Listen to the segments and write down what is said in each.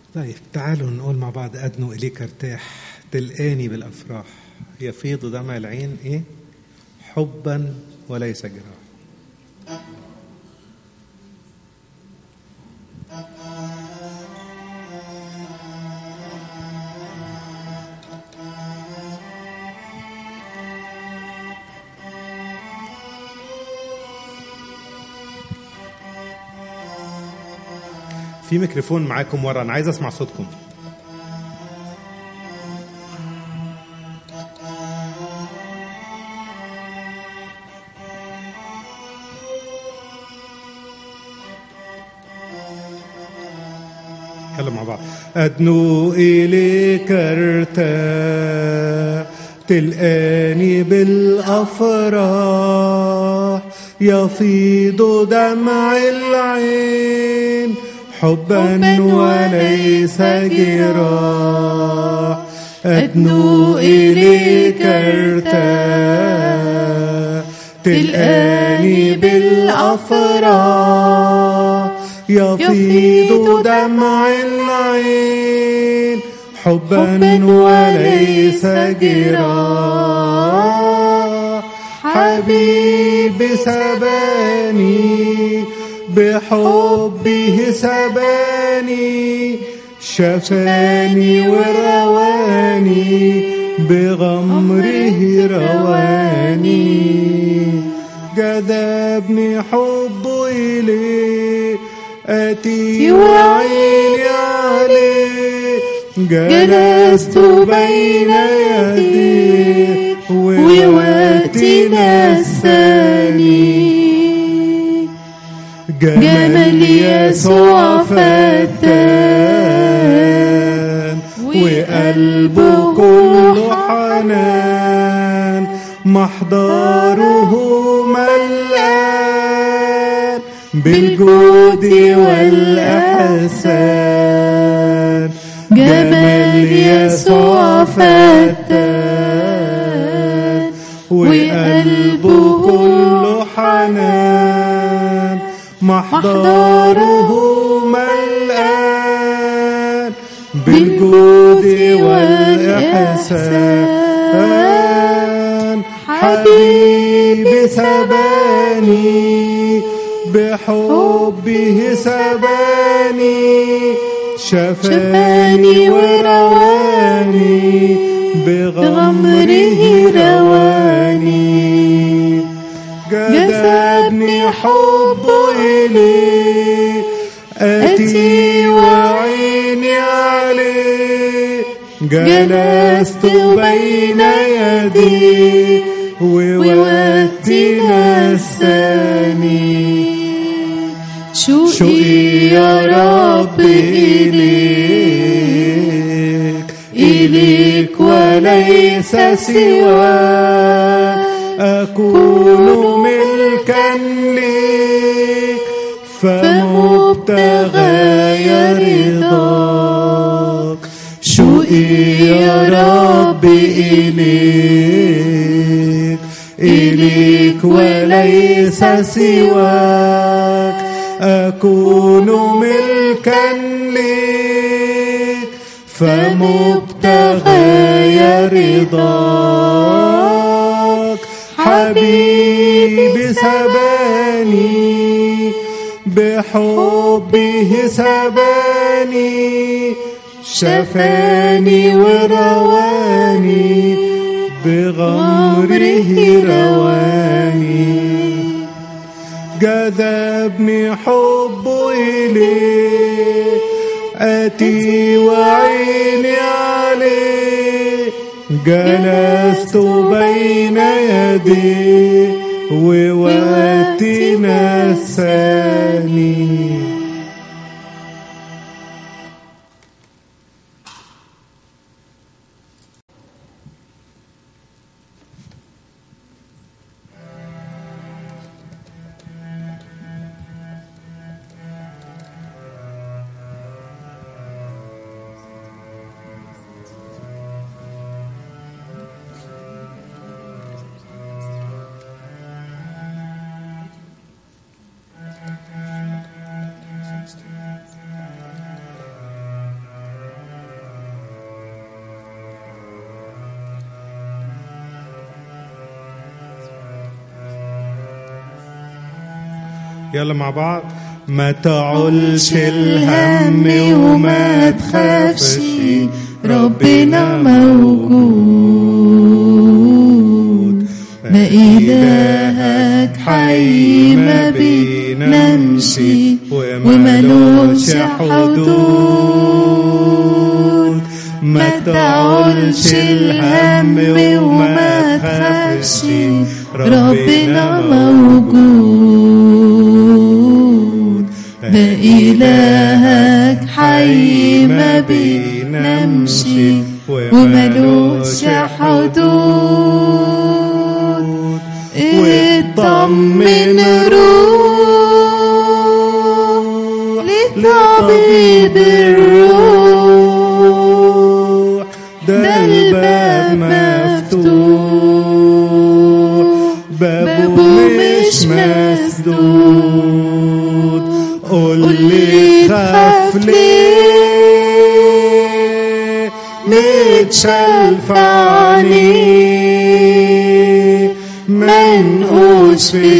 طيب تعالوا نقول مع بعض أدنو إليك ارتاح تلقاني بالأفراح يفيض دمع العين إيه حبا وليس جراح في ميكروفون معاكم ورا انا عايز اسمع صوتكم يلا مع بعض أدنو إليك ارتاح تلقاني بالأفراح يفيض دمع العين حبا وليس جراح أدنو إليك ارتاح تلقاني بالأفراح يفيض دمع العين حبا وليس جراح حبيبي سباني بحبه سباني شفاني ورواني بغمره رواني جذبني حبه إليه أتي وعيني عليه جلست بين يديه ووقتي نساني جمال يسوع فتان وقلبه كله حنان محضره ملآن بالجود والإحسان جمال يسوع فتان وقلبه كله حنان محضره ملآن بالجود والإحسان حبيبي سباني بحبه سباني شفاني ورواني بغمره رواني جذبني حبه إليه أتي وعيني عليه جلست بين يديه ووقتي نساني شوقي يا رب إليك إليك وليس سواك أكون ملكا ليك فمبتغى رضاك شوقي يا رب إليك إليك وليس سواك أكون ملكا ليك فمبتغى رضاك حبيبي سباني بحبه سباني شفاني ورواني بغمره رواني جذبني حبه إليه أتي وعيني عليه جلست بين يديه ووقتي نساني يلا مع بعض ما تعولش الهم وما تخافش ربنا موجود ما إلهك حي ما بينامشي وملوش حدود ما تعولش الهم وما تخافش ربنا موجود ده إلهك حي ما بينامشي وملوش حدود اطمن روح لطبيب الروح ده الباب مفتوح بابه مش مسدود قول قول لي تخاف ليه متشال في عينيه منقوش في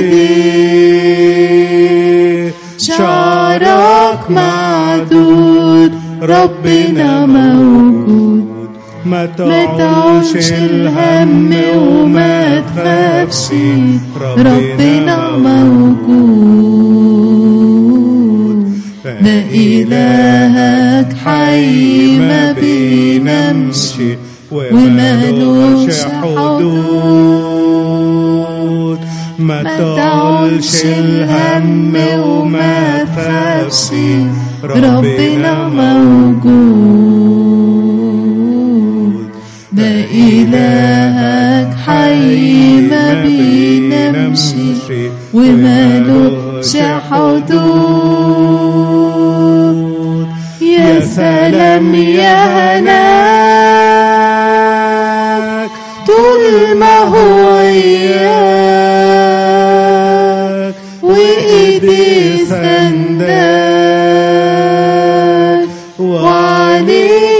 ايديه شعرك معدود ربنا موجود ما ما تعولش الهم وما تخافش ربنا موجود ده إلهك حي ما بينامش ومالوش حدود ما ما تعولش الهم وما تخافش ربنا موجود ده إلهك حي ما بينامش ومالوش حدود يا سلام يا هناك طول ما هو إياك وإيدي سنداك وعليك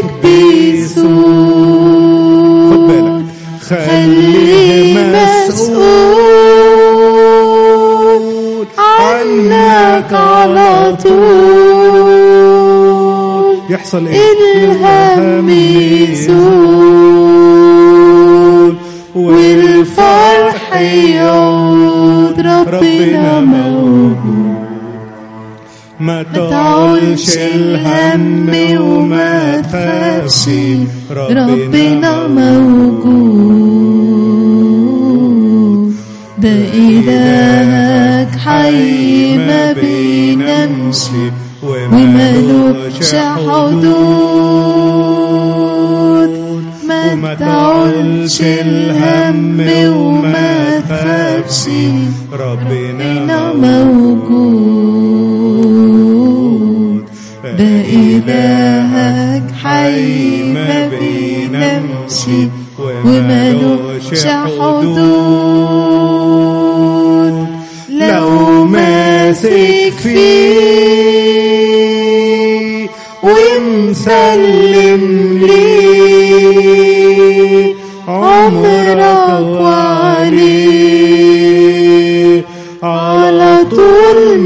بيسود خد بالك خليه مسؤول عنك على طول يحصل ايه الهم يزول والفرح يعود ربنا موجود ما تعولش تعولش الهم الهم وما وما تخافش تخافش ربنا موجود ده إلهك حي ما بينامش وملوش حدود ما تعولش الهم وما تخافش ربنا موجود ده إلهك حي ما بينامش وملوش حدود لو ماسك فيه ومسلم ليه عمرك وعليه على طول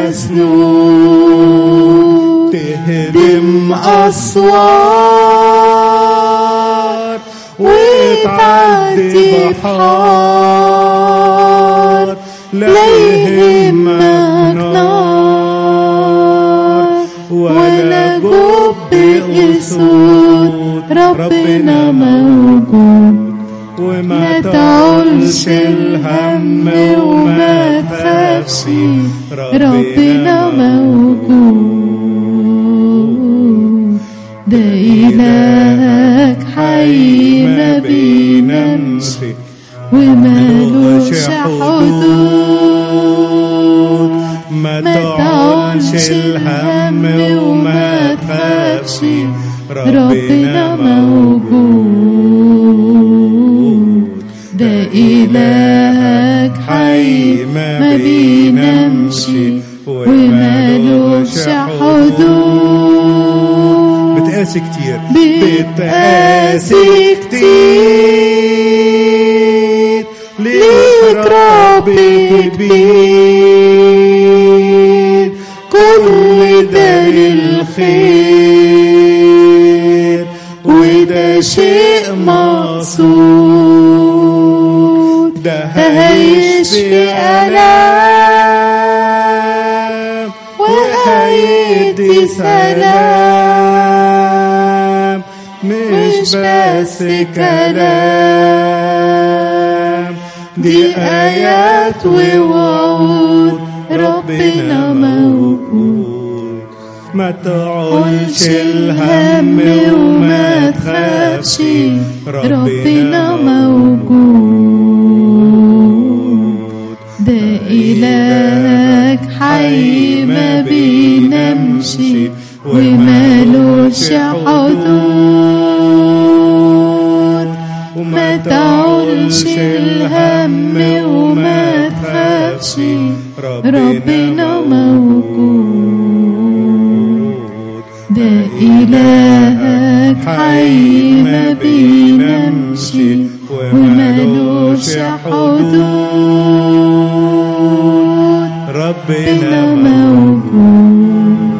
مسنود تهدم أسوار وتعدي بحار لا يهمك نار ولا جب أسود ربنا موجود وما ما تعولش الهم وما تخافش ربنا موجود ده إلهك حي ما بينامش ومالوش حدود ما ما تعولش الهم وما تخافش ربنا موجود ده إلهك حي ما بينامش ومالوش حدود بتقاسي كتير بتقاسي كتير ليك رب كبير كل ده للخير وده شيء مقصود ده هيشفي ألام وهيدي سلام مش بس كلام دي آيات ووعود ربنا موجود ما قولش تعولش الهم وما تخافش ربنا موجود ده إلهك حي ما بينامش ومالوش حدود ما تعولش الهم وما تخافش ربنا موجود ده إلهك حي ما بينامش ومالوش حدود ربنا ربنا موجود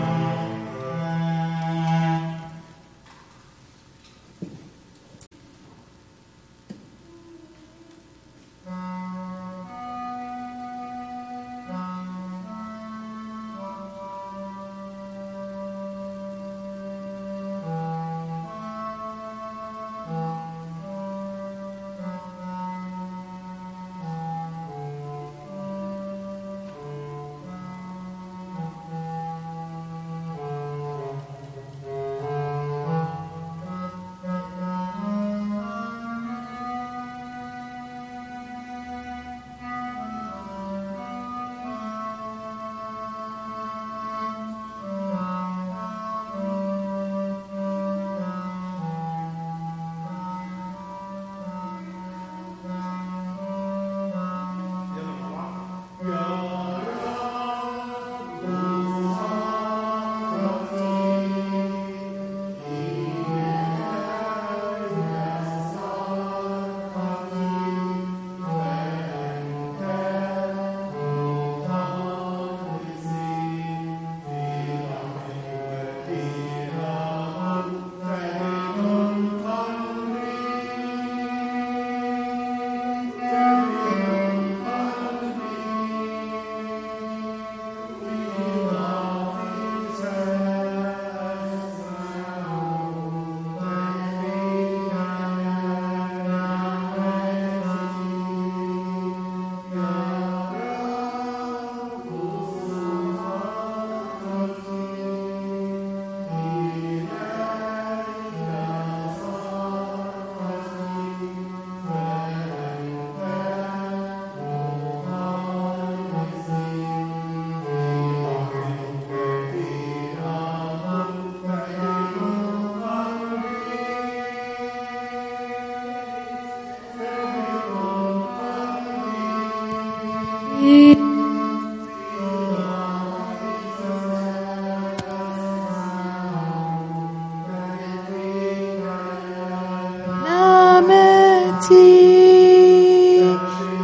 نعمتي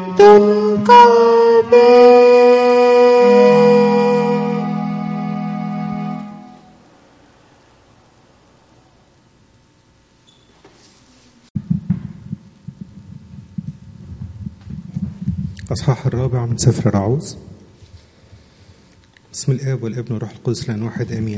دون قلبي أصحاح الرابع من سفر رعوز بسم الآب والابن والروح القدس لأن واحد آمين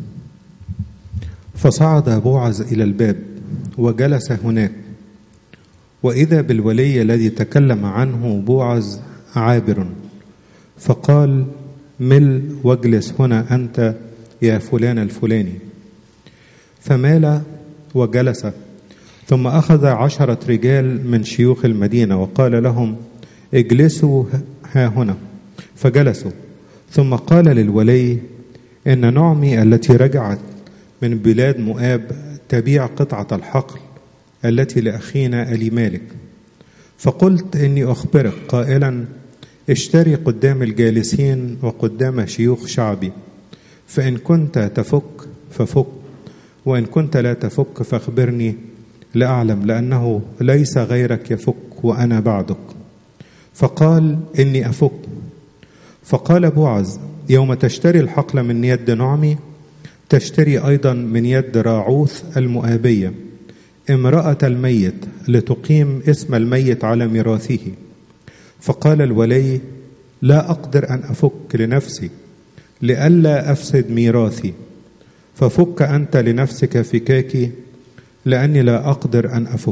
فصعد بوعز إلى الباب وجلس هناك وإذا بالولي الذي تكلم عنه بوعز عابر فقال مل واجلس هنا أنت يا فلان الفلاني فمال وجلس ثم أخذ عشرة رجال من شيوخ المدينة وقال لهم اجلسوا ها هنا فجلسوا ثم قال للولي إن نعمي التي رجعت من بلاد مؤاب تبيع قطعة الحقل التي لأخينا ألي مالك فقلت إني أخبرك قائلا اشتري قدام الجالسين وقدام شيوخ شعبي فإن كنت تفك ففك وإن كنت لا تفك فاخبرني لأعلم لأنه ليس غيرك يفك وأنا بعدك فقال إني أفك فقال بوعز يوم تشتري الحقل من يد نعمي تشتري أيضا من يد راعوث المؤابية امرأة الميت لتقيم اسم الميت على ميراثه فقال الولي لا أقدر أن أفك لنفسي لئلا أفسد ميراثي ففك أنت لنفسك فكاكي لأني لا أقدر أن أفك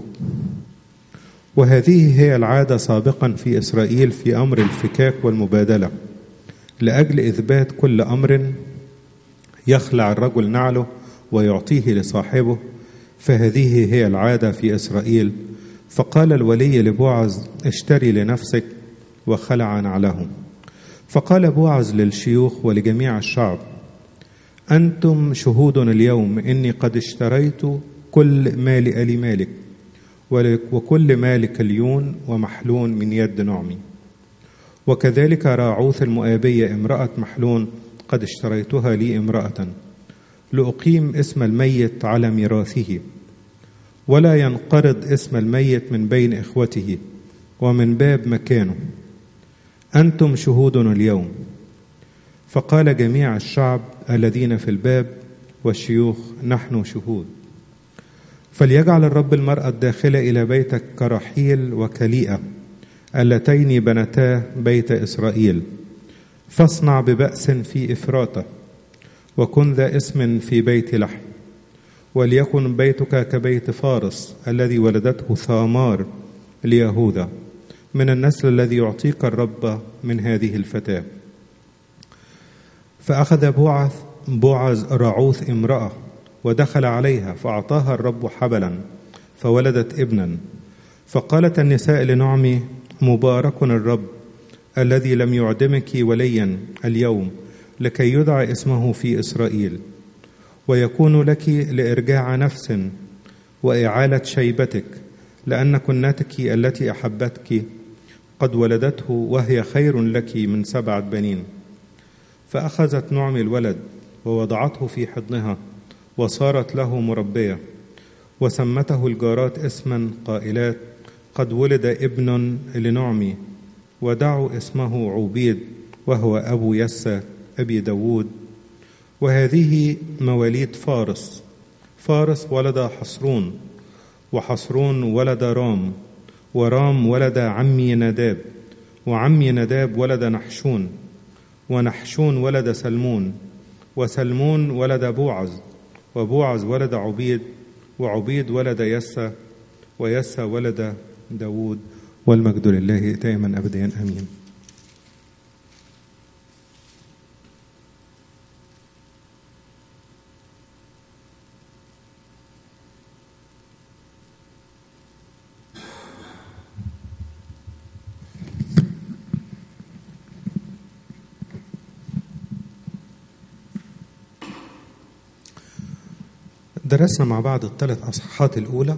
وهذه هي العادة سابقا في إسرائيل في أمر الفكاك والمبادلة لأجل إثبات كل أمر يخلع الرجل نعله ويعطيه لصاحبه فهذه هي العادة في إسرائيل فقال الولي لبوعز اشتري لنفسك وخلع نعله فقال بوعز للشيوخ ولجميع الشعب أنتم شهود اليوم إني قد اشتريت كل مال آل مالك وكل مال كليون ومحلون من يد نعمي وكذلك راعوث المؤابية امرأة محلون قد اشتريتها لي امرأة لأقيم اسم الميت على ميراثه ولا ينقرض اسم الميت من بين إخوته ومن باب مكانه أنتم شهودنا اليوم فقال جميع الشعب الذين في الباب والشيوخ نحن شهود فليجعل الرب المرأة الداخلة إلى بيتك كرحيل وكليئة اللتين بنتا بيت إسرائيل فاصنع ببأس في إفراطة وكن ذا اسم في بيت لحم وليكن بيتك كبيت فارس الذي ولدته ثامار ليهوذا من النسل الذي يعطيك الرب من هذه الفتاة فأخذ بوعز بوعز رعوث امرأة ودخل عليها فأعطاها الرب حبلا فولدت ابنا فقالت النساء لنعمي مبارك الرب الذي لم يعدمك وليا اليوم لكي يدعى اسمه في إسرائيل ويكون لك لإرجاع نفس وإعالة شيبتك لأن كنتك التي أحبتك قد ولدته وهي خير لك من سبعة بنين فأخذت نعمي الولد ووضعته في حضنها وصارت له مربية وسمته الجارات اسما قائلات قد ولد ابن لنعمي ودعوا اسمه عوبيد وهو أبو يسى أبي داود وهذه مواليد فارس فارس ولد حصرون وحصرون ولد رام ورام ولد عمي نداب وعمي نداب ولد نحشون ونحشون ولد سلمون وسلمون ولد بوعز وبوعز ولد عبيد وعبيد ولد يسى ويسى ولد داود والمجد لله دائما أبديا أمين درسنا مع بعض الثلاث أصحاحات الأولى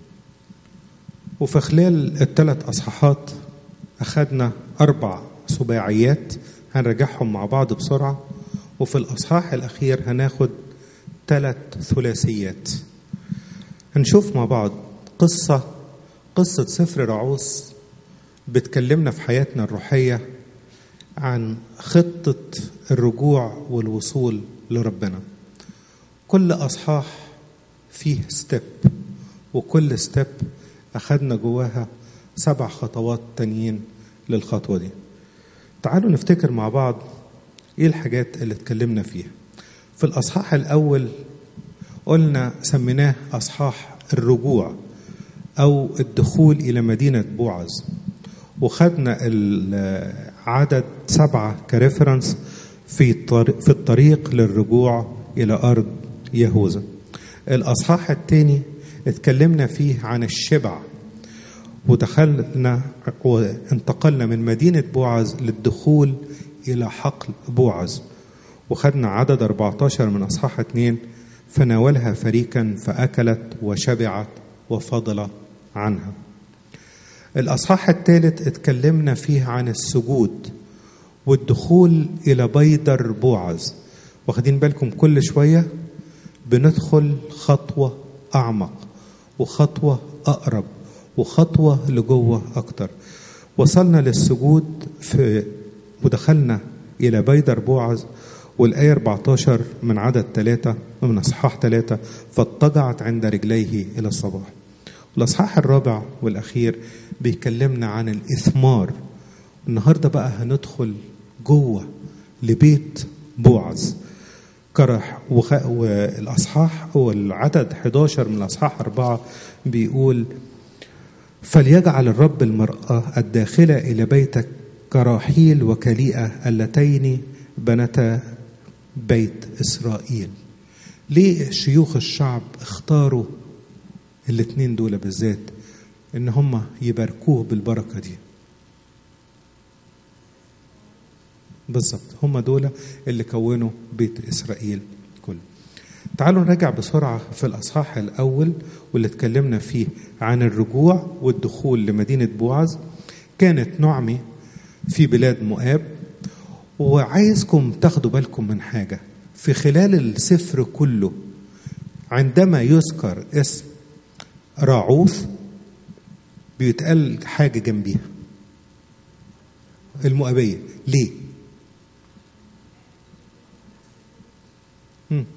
وفي خلال الثلاث أصحاحات أخذنا أربع سباعيات هنراجعهم مع بعض بسرعة وفي الأصحاح الأخير هناخد ثلاث ثلاثيات هنشوف مع بعض قصة قصة سفر رعوس بتكلمنا في حياتنا الروحية عن خطة الرجوع والوصول لربنا كل أصحاح فيه ستيب وكل ستيب أخدنا جواها سبع خطوات تانيين للخطوة دي تعالوا نفتكر مع بعض إيه الحاجات اللي اتكلمنا فيها في الأصحاح الأول قلنا سميناه أصحاح الرجوع أو الدخول إلى مدينة بوعز وخدنا العدد سبعة كريفرنس في في الطريق للرجوع إلى أرض يهوذا الأصحاح الثاني اتكلمنا فيه عن الشبع ودخلنا وانتقلنا من مدينة بوعز للدخول إلى حقل بوعز وخدنا عدد 14 من أصحاح 2 فناولها فريقا فأكلت وشبعت وفضل عنها الأصحاح الثالث اتكلمنا فيه عن السجود والدخول إلى بيدر بوعز واخدين بالكم كل شوية بندخل خطوة أعمق وخطوة أقرب وخطوة لجوه أكتر وصلنا للسجود في ودخلنا إلى بيدر بوعز والآية 14 من عدد ثلاثة من أصحاح ثلاثة فاضطجعت عند رجليه إلى الصباح الأصحاح الرابع والأخير بيكلمنا عن الإثمار النهاردة بقى هندخل جوه لبيت بوعز كرح وخ... والأصحاح والعدد 11 من الأصحاح أربعة بيقول فليجعل الرب المرأة الداخلة إلى بيتك كراحيل وكليئة اللتين بنتا بيت إسرائيل ليه شيوخ الشعب اختاروا الاثنين دول بالذات ان هم يباركوه بالبركة دي بالظبط هم دول اللي كونوا بيت إسرائيل كله تعالوا نراجع بسرعة في الأصحاح الأول واللي اتكلمنا فيه عن الرجوع والدخول لمدينة بوعز كانت نعمي في بلاد مؤاب وعايزكم تاخدوا بالكم من حاجة في خلال السفر كله عندما يذكر اسم راعوث بيتقال حاجة جنبيها المؤابية ليه؟ مم.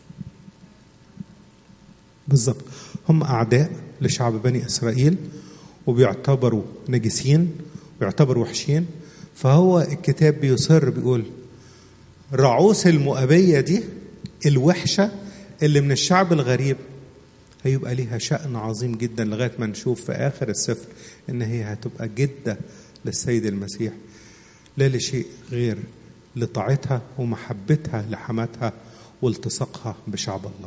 بالظبط هم أعداء لشعب بني إسرائيل وبيعتبروا نجسين ويعتبروا وحشين فهو الكتاب بيصر بيقول رعوس المؤابية دي الوحشة اللي من الشعب الغريب هيبقى ليها شأن عظيم جدا لغاية ما نشوف في آخر السفر إن هي هتبقى جدة للسيد المسيح لا لشيء غير لطاعتها ومحبتها لحماتها والتصاقها بشعب الله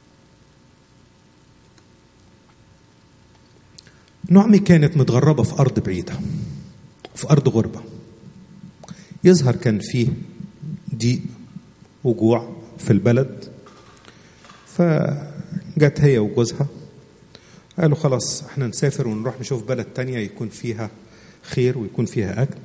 نعمي كانت متغربة في أرض بعيدة في أرض غربة يظهر كان فيه ضيق وجوع في البلد فجت هي وجوزها قالوا خلاص احنا نسافر ونروح نشوف بلد تانية يكون فيها خير ويكون فيها أكل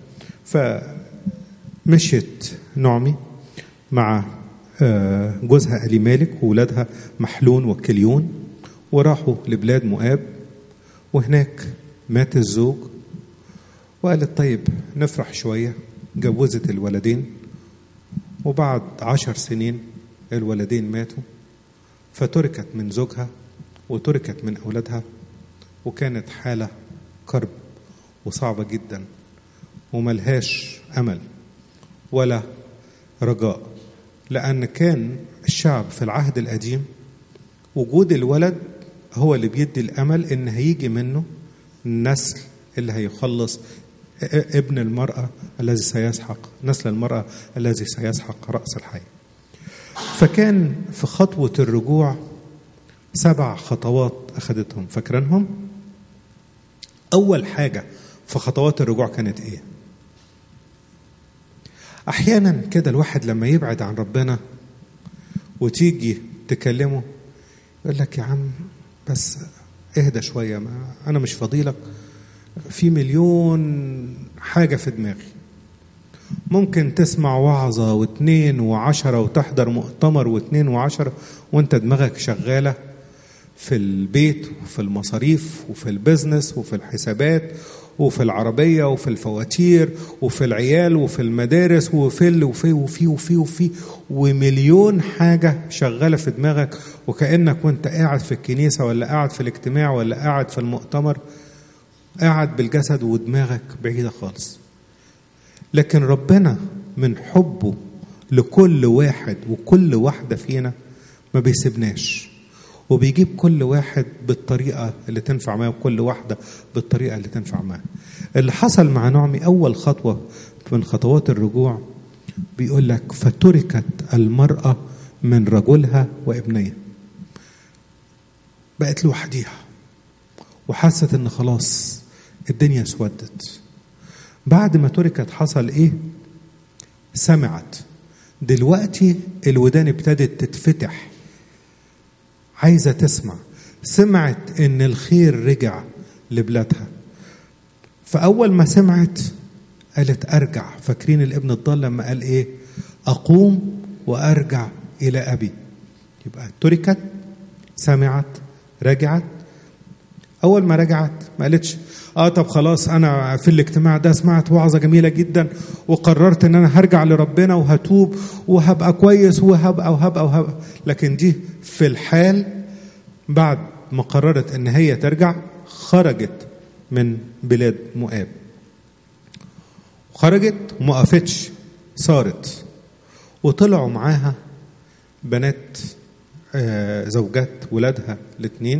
فمشيت نعمي مع جوزها ألي مالك وولادها محلون وكليون وراحوا لبلاد مؤاب وهناك مات الزوج وقالت طيب نفرح شوية جوزت الولدين وبعد عشر سنين الولدين ماتوا فتركت من زوجها وتركت من أولادها وكانت حالة كرب وصعبة جدا وملهاش أمل ولا رجاء لأن كان الشعب في العهد القديم وجود الولد هو اللي بيدي الأمل إن هيجي منه النسل اللي هيخلص ابن المرأة الذي سيسحق نسل المرأة الذي سيسحق رأس الحي فكان في خطوة الرجوع سبع خطوات أخذتهم فاكرينهم أول حاجة في خطوات الرجوع كانت إيه أحيانا كده الواحد لما يبعد عن ربنا وتيجي تكلمه يقول لك يا عم بس اهدى شوية ما أنا مش فضيلك في مليون حاجة في دماغي ممكن تسمع وعظة واثنين وعشرة وتحضر مؤتمر واثنين وعشرة وانت دماغك شغالة في البيت وفي المصاريف وفي البزنس وفي الحسابات وفي العربية وفي الفواتير وفي العيال وفي المدارس وفي ال وفي وفي وفي وفي ومليون حاجة شغالة في دماغك وكأنك وانت قاعد في الكنيسة ولا قاعد في الاجتماع ولا قاعد في المؤتمر قاعد بالجسد ودماغك بعيدة خالص لكن ربنا من حبه لكل واحد وكل واحدة فينا ما بيسيبناش وبيجيب كل واحد بالطريقة اللي تنفع معاه وكل واحدة بالطريقة اللي تنفع معاه اللي حصل مع نعمي أول خطوة من خطوات الرجوع بيقول لك فتركت المرأة من رجلها وابنيها بقت لوحديها وحست ان خلاص الدنيا اسودت بعد ما تركت حصل ايه سمعت دلوقتي الودان ابتدت تتفتح عايزه تسمع سمعت ان الخير رجع لبلادها فاول ما سمعت قالت ارجع فاكرين الابن الضال لما قال ايه اقوم وارجع الى ابي يبقى تركت سمعت رجعت اول ما رجعت ما قالتش اه طب خلاص انا في الاجتماع ده سمعت وعظه جميله جدا وقررت ان انا هرجع لربنا وهتوب وهبقى كويس وهبقى وهبقى وهبقى لكن دي في الحال بعد ما قررت ان هي ترجع خرجت من بلاد مؤاب خرجت وما وقفتش صارت وطلعوا معاها بنات آه، زوجات ولادها الاثنين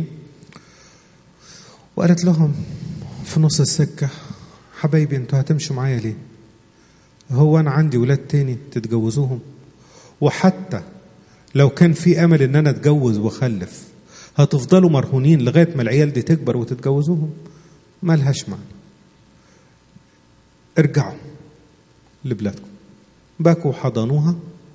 وقالت لهم في نص السكة حبايبي انتوا هتمشوا معايا ليه هو انا عندي ولاد تاني تتجوزوهم وحتى لو كان في امل ان انا اتجوز واخلف هتفضلوا مرهونين لغايه ما العيال دي تكبر وتتجوزوهم ملهاش معنى ارجعوا لبلادكم بكوا وحضنوها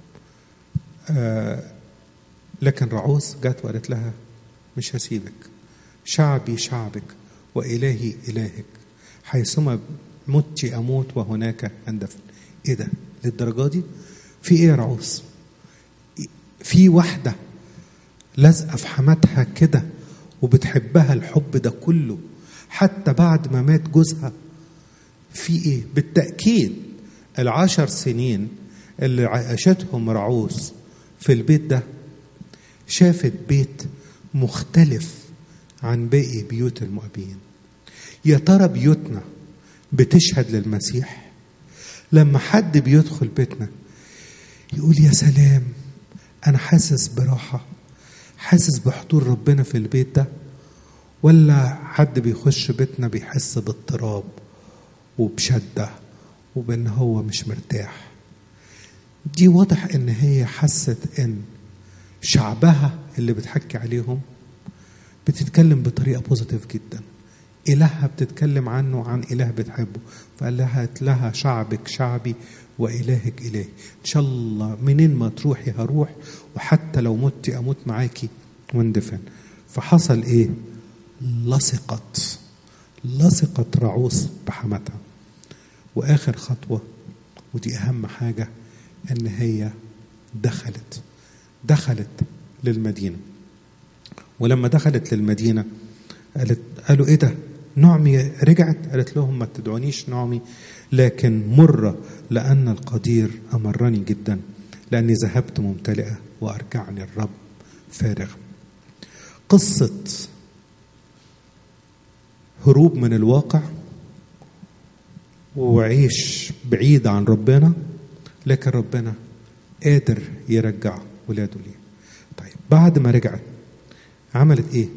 آه لكن رعوز جت وقالت لها مش هسيبك شعبي شعبك وإلهي إلهك حيثما مت أموت وهناك أندفن إيه ده للدرجة دي في إيه يا رعوز في واحدة لازقة في حماتها كده وبتحبها الحب ده كله حتى بعد ما مات جوزها في ايه بالتأكيد العشر سنين اللي عاشتهم رعوز في البيت ده شافت بيت مختلف عن باقي بيوت المؤمنين يا ترى بيوتنا بتشهد للمسيح لما حد بيدخل بيتنا يقول يا سلام انا حاسس براحه حاسس بحضور ربنا في البيت ده ولا حد بيخش بيتنا بيحس باضطراب وبشده وبان هو مش مرتاح دي واضح ان هي حست ان شعبها اللي بتحكي عليهم بتتكلم بطريقه بوزيتيف جدا إلهها بتتكلم عنه عن إله بتحبه فقال لها لها شعبك شعبي وإلهك إلهي إن شاء الله منين ما تروحي هروح وحتى لو مت أموت معاكي واندفن فحصل إيه لصقت لصقت رعوس بحماتها وآخر خطوة ودي أهم حاجة إن هي دخلت دخلت للمدينة ولما دخلت للمدينة قالت قالوا ايه ده نعمي رجعت قالت لهم ما تدعونيش نعمي لكن مرة لأن القدير أمرني جدا لأني ذهبت ممتلئة وأرجعني الرب فارغ قصة هروب من الواقع وعيش بعيد عن ربنا لكن ربنا قادر يرجع ولاده ليه طيب بعد ما رجعت عملت ايه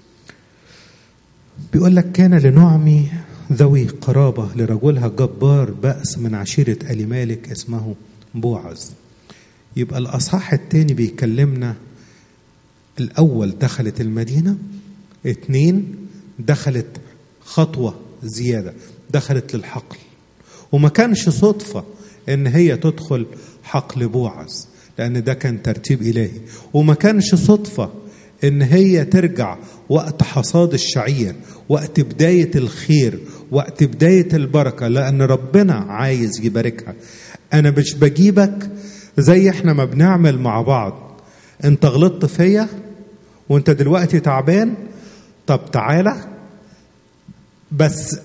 بيقول لك كان لنعمي ذوي قرابة لرجلها جبار بأس من عشيرة آل مالك اسمه بوعز يبقى الأصحاح الثاني بيكلمنا الأول دخلت المدينة اتنين دخلت خطوة زيادة دخلت للحقل وما كانش صدفة ان هي تدخل حقل بوعز لان ده كان ترتيب الهي وما كانش صدفة ان هي ترجع وقت حصاد الشعير وقت بداية الخير وقت بداية البركة لأن ربنا عايز يباركها أنا مش بجيبك زي احنا ما بنعمل مع بعض انت غلطت فيا وانت دلوقتي تعبان طب تعالى بس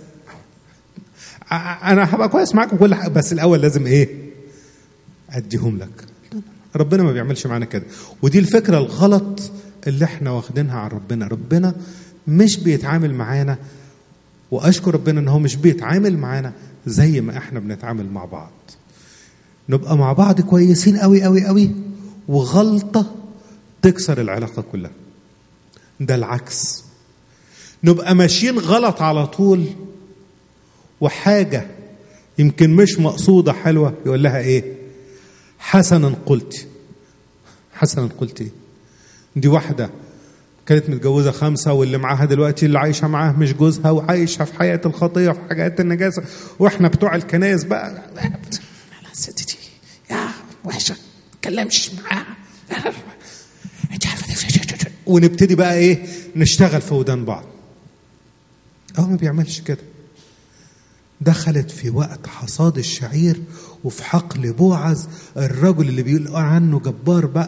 انا هبقى كويس معاك وكل حاجه بس الاول لازم ايه اديهم لك ربنا ما بيعملش معانا كده ودي الفكره الغلط اللي احنا واخدينها عن ربنا ربنا مش بيتعامل معانا واشكر ربنا ان هو مش بيتعامل معانا زي ما احنا بنتعامل مع بعض نبقى مع بعض كويسين قوي قوي قوي وغلطه تكسر العلاقه كلها ده العكس نبقى ماشيين غلط على طول وحاجه يمكن مش مقصوده حلوه يقول لها ايه حسنا قلت حسنا قلت ايه دي واحده كانت متجوزة خمسة واللي معاها دلوقتي اللي عايشة معاها مش جوزها وعايشة في حياة الخطية وفي حياة النجاسة واحنا بتوع الكنايس بقى الست دي يا وحشة تكلمش معاها انت عارفة ونبتدي بقى ايه نشتغل في ودان بعض هو ما بيعملش كده دخلت في وقت حصاد الشعير وفي حقل بوعز الرجل اللي بيقول عنه جبار بأس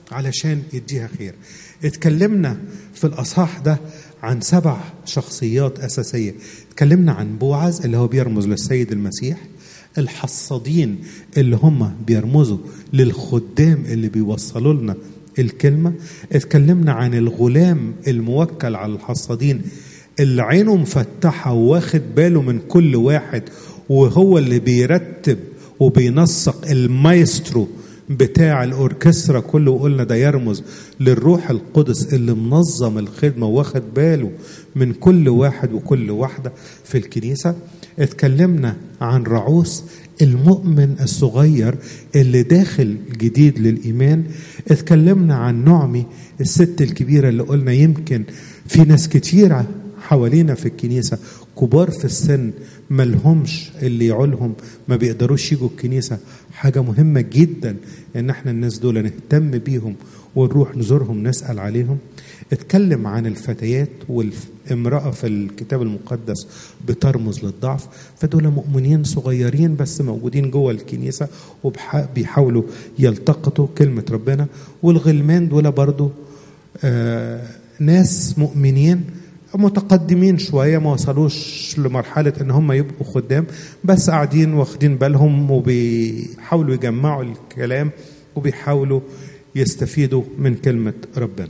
علشان يديها خير اتكلمنا في الأصحاح ده عن سبع شخصيات أساسية اتكلمنا عن بوعز اللي هو بيرمز للسيد المسيح الحصادين اللي هم بيرمزوا للخدام اللي بيوصلوا لنا الكلمة اتكلمنا عن الغلام الموكل على الحصادين اللي عينه مفتحة واخد باله من كل واحد وهو اللي بيرتب وبينسق المايسترو بتاع الأوركسترا كله وقلنا ده يرمز للروح القدس اللي منظم الخدمة واخد باله من كل واحد وكل واحدة في الكنيسة اتكلمنا عن رعوس المؤمن الصغير اللي داخل جديد للإيمان اتكلمنا عن نعمي الست الكبيرة اللي قلنا يمكن في ناس كتيرة حوالينا في الكنيسة كبار في السن ملهمش اللي يعولهم ما بيقدروش يجوا الكنيسة حاجة مهمة جدا ان احنا الناس دول نهتم بيهم ونروح نزورهم نسأل عليهم اتكلم عن الفتيات والامرأة في الكتاب المقدس بترمز للضعف فدول مؤمنين صغيرين بس موجودين جوه الكنيسة وبيحاولوا يلتقطوا كلمة ربنا والغلمان دول برضو آه ناس مؤمنين متقدمين شوية ما وصلوش لمرحلة ان هم يبقوا خدام بس قاعدين واخدين بالهم وبيحاولوا يجمعوا الكلام وبيحاولوا يستفيدوا من كلمة ربنا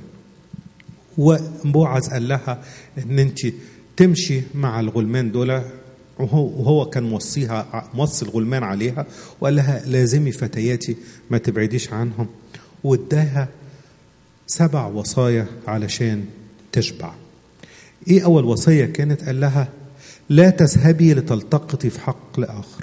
وبوعز قال لها ان انت تمشي مع الغلمان دول وهو, وهو كان موصيها موصي الغلمان عليها وقال لها لازمي فتياتي ما تبعديش عنهم واداها سبع وصايا علشان تشبع ايه اول وصيه كانت قال لها لا تذهبي لتلتقطي في حق لاخر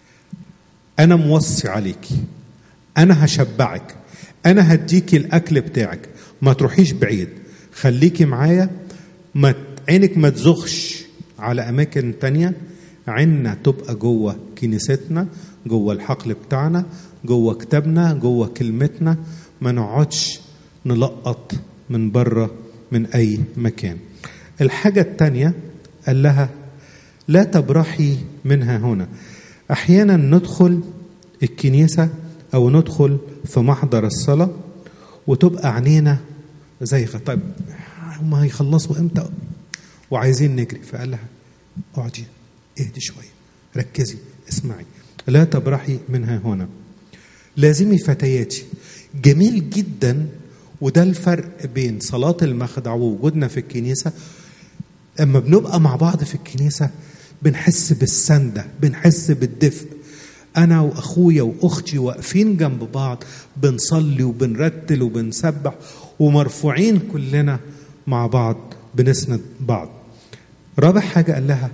انا موصي عليكي انا هشبعك انا هديكي الاكل بتاعك ما تروحيش بعيد خليكي معايا ما عينك ما تزخش على اماكن تانية عيننا تبقى جوه كنيستنا جوه الحقل بتاعنا جوه كتابنا جوه كلمتنا ما نقعدش نلقط من بره من اي مكان الحاجة الثانية قال لها لا تبرحي منها هنا أحيانا ندخل الكنيسة أو ندخل في محضر الصلاة وتبقى عينينا زي طيب هما هيخلصوا امتى وعايزين نجري فقال لها اقعدي اهدي شوية ركزي اسمعي لا تبرحي منها هنا لازمي فتياتي جميل جدا وده الفرق بين صلاة المخدع ووجودنا في الكنيسة اما بنبقى مع بعض في الكنيسة بنحس بالسندة بنحس بالدفء أنا وأخويا وأختي واقفين جنب بعض بنصلي وبنرتل وبنسبح ومرفوعين كلنا مع بعض بنسند بعض رابع حاجة قال لها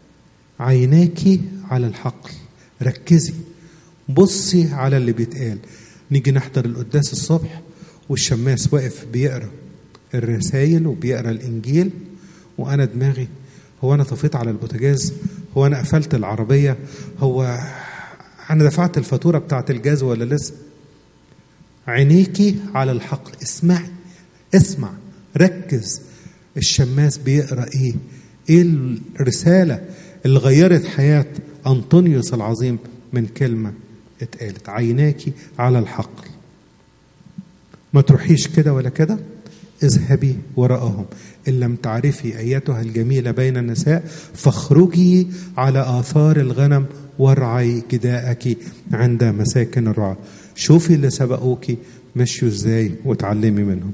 عيناكي على الحقل ركزي بصي على اللي بيتقال نيجي نحضر القداس الصبح والشماس واقف بيقرا الرسائل وبيقرا الانجيل وانا دماغي هو انا طفيت على البوتاجاز هو انا قفلت العربيه هو انا دفعت الفاتوره بتاعت الجاز ولا لسه عينيكي على الحقل اسمعي اسمع ركز الشماس بيقرا ايه ايه الرساله اللي غيرت حياه انطونيوس العظيم من كلمه اتقالت عيناكي على الحقل ما تروحيش كده ولا كده اذهبي وراءهم إن لم تعرفي أيتها الجميلة بين النساء فاخرجي على آثار الغنم وارعي جداءك عند مساكن الرعاة شوفي اللي سبقوك مشوا ازاي وتعلمي منهم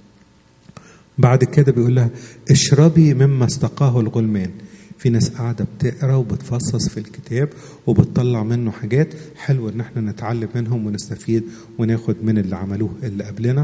بعد كده بيقول لها اشربي مما استقاه الغلمان في ناس قاعدة بتقرا وبتفصص في الكتاب وبتطلع منه حاجات حلو ان احنا نتعلم منهم ونستفيد وناخد من اللي عملوه اللي قبلنا